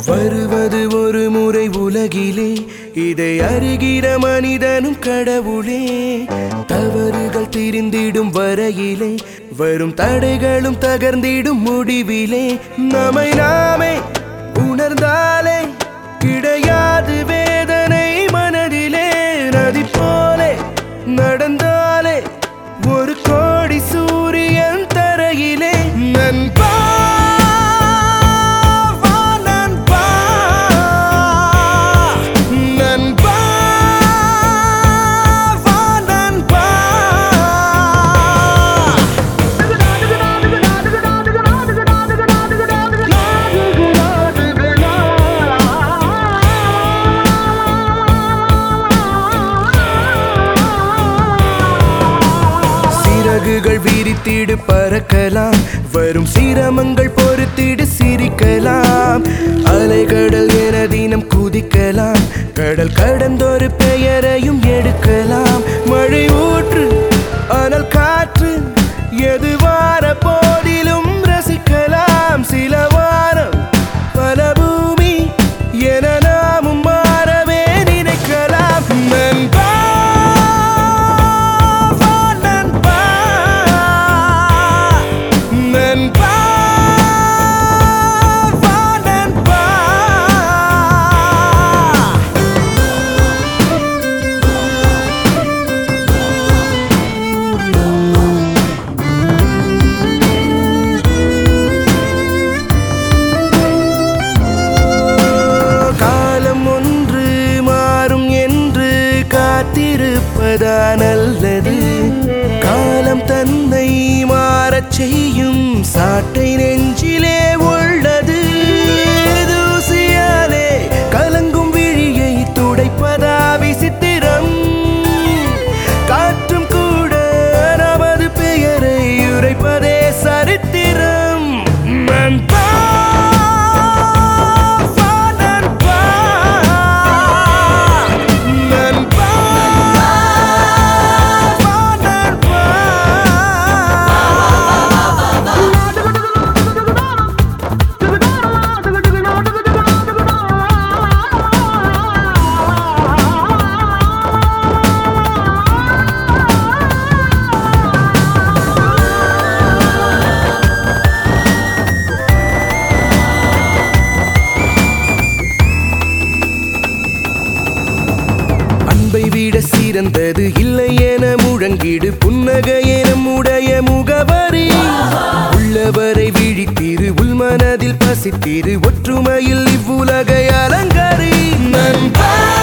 வருவது ஒரு முறை உலகிலே இதை அறிகிற மனிதனும் கடவுளே தவறுகள் திரிந்திடும் வரையிலே வரும் தடைகளும் தகர்ந்திடும் முடிவிலே நம்மை நாமே உணர்ந்தாலே கிடையாது வேதனை மனதிலே நதி போலே நடந்தாலே ஒரு கோடி சூரியன் தரையிலே நண்பா வா நண்பா நண்பா வா நண்பா சிறகுகள் விரித்திடு பறக்கலாம் வரும் சிரமங்கள் பொறுத்திடு சிரிக்கலாம் அலைகடல் என தினம் குதிக்கலாம் கடல் கடந்தொரு பெயரையும் எடுக்கலாம் மழை ஊற்று அனல் காற்று எது வார போதிலும் ரசிக்கலாம் சில வாரம் பல பூமி என நாமும் மாறவே நினைக்கலாம் நண்பா வா நண்பா நண்பா வா நண்பா காலம் ஒன்று மாறும் என்று காத்திருப்பதா நல்லது காலம் தன்னை மாறச் செய்யும் சாட்டை நெஞ்சிலே உள்ளது தூசியாலே கலங்கும் விழியை துடைப்பதா விசித்திரம் காற்றும் கூட நமது பெயரை உரைப்பதே சரித்திரம் நண்பா வா நண்பா நண்பா வா நண்பா அன்பை விட சிறந்தது இல்லை என முழங்கிடு புன்னகை எனும் உடைய முகவரி உள்ளவரை விழித்திரு உள்மனதில் பசித்திரு ஒற்றுமையில் இவ்வுலகை அலங்கரி நண்பா